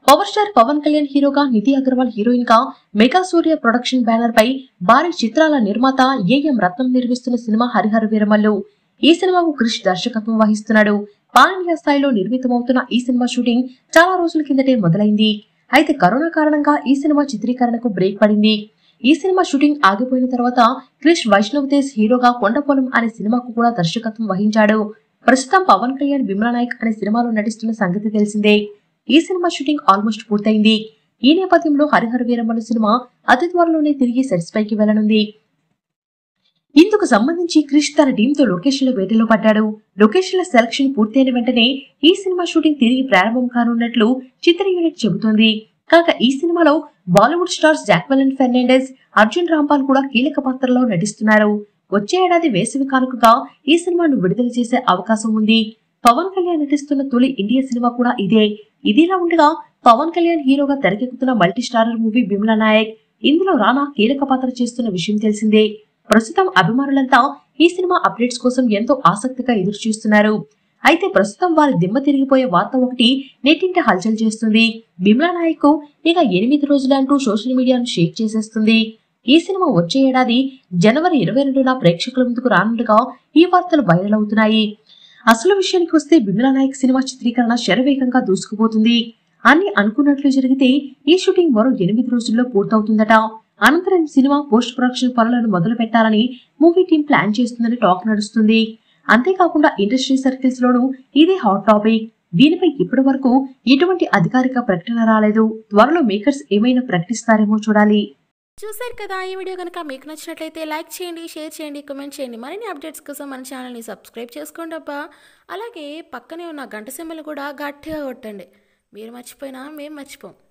power star Pawan Kalyan హీరోగా Nidhi Agarwal heroine గా mega Surya production banner పై భారీ చిత్రాల నిర్మాత ఏఎం రత్నం నిర్మిస్తున్న సినిమా హరిహర వీరమల్లు ఈ సినిమాకు క్రిష్ దర్శకత్వం వహిస్తున్నాడు పాన్ ఇండియా స్థాయిలో నిర్మితమవుతున్న ఈ సినిమా షూటింగ్ చాలా రోజుల కిందటే మొదలైంది అయితే కరోనా కారణంగా ఈ సినిమా చిత్రీకరణకు బ్రేక్ పడింది ఈ సినిమా షూటింగ్ ఆగిపోయిన తర్వాత క్రిష్ వైష్ణవ్ తేజ్ హీరోగా కొండపొలం అనే సినిమాకు కూడా దర్శకత్వం వహించాడు ప్రస్తుతం పవన్ కళ్యాణ్ బిమ్లా నాయక్ అనే సినిమాలో నటిస్తున్న సంగతి తెలిసిందే ఈ సినిమా షూటింగ్ ఆల్మోస్ట్ పూర్తయింది ఈ నేపథ్యంలో హరిహర వీరమల్లు సినిమా అతి త్వరలోనే తిరిగి సెట్స్ పైకి వెళ్లనుంది ఇందుకు సంబంధించి క్రిష్ తన టీంతో లొకేషన్ల వేటలో పడ్డాడు లొకేషన్ల సెలక్షన్ పూర్తయిన వెంటనే ఈ సినిమా షూటింగ్ తిరిగి ప్రారంభం కానున్నట్లు చిత్ర యూనిట్ చెబుతోంది కాగా ఈ సినిమాలో Bollywood stars Jacqueline Fernandez Arjun Rampal కూడా కీలక పాత్రలో నటిస్తున్నారు వచ్చే ఏడాది వేసవి కానుకగా ఈ సినిమాను విడుదల చేసే అవకాశం ఉంది పవన్ కళ్యాణ్ నటిస్తున్న తొలి ఇండియా సినిమా కూడా ఇదే ఇదిలా ఉండగా పవన్ కళ్యాణ్ హీరోగా తెరకెక్కుతున్న multi starrer movie Bheemla Nayak ఇందులో రానా కీలక పాత్ర చేస్తున్న విషయం తెలిసిందే ప్రస్తుతం అభిమానులంతా ఈ సినిమా అప్డేట్స్ కోసం ఎంతో ఆసక్తిగా ఎదురు చూస్తున్నారు అయితే ప్రస్తుతం వారి దిమ్మ తిరిగిపోయే వార్త ఒకటి నెట్టింట హల్చల్ చేస్తుంది బిమ్లా నాయక్ ఇక ఎనిమిది రోజులంటూ సోషల్ మీడియాను షేక్ చేసేస్తుంది ఈ సినిమా వచ్చే ఏడాది జనవరి ఇరవై రెండున ప్రేక్షకుల ముందుకు రానుండగా ఈ వార్తలు వైరల్ అవుతున్నాయి అసలు విషయానికి వస్తే బిమ్లా నాయక్ సినిమా చిత్రీకరణ శరవేగంగా దూసుకుపోతుంది అన్ని అనుకున్నట్లు జరిగితే ఈ షూటింగ్ మరో ఎనిమిది రోజుల్లో పూర్తవుతుందట అనంతరం సినిమా పోస్ట్ ప్రొడక్షన్ పనులను మొదలు పెట్టాలని మూవీ టీం ప్లాన్ చేస్తుందని టాక్ నడుస్తుంది అంతేకాకుండా ఇండస్ట్రీ సర్కిల్స్ లోనూ ఇదే హాట్ టాపిక్ దీనిపై ఇప్పటి వరకు ఎటువంటి అధికారిక ప్రకటన రాలేదు త్వరలో మేకర్స్ ఏమైనా ప్రకటిస్తారేమో చూడాలి చూశారు కదా ఈ వీడియో కనుక మీకు నచ్చినట్లయితే లైక్ చేయండి షేర్ చేయండి కామెంట్ చేయండి మరిన్ని అప్డేట్స్ కోసం మన ఛానల్ని సబ్స్క్రైబ్ చేసుకోండి అబ్బా అలాగే పక్కనే ఉన్న గంట సింబల్ కూడా గట్టిగా కొట్టండి మీరు మర్చిపోయినా మేము మర్చిపోం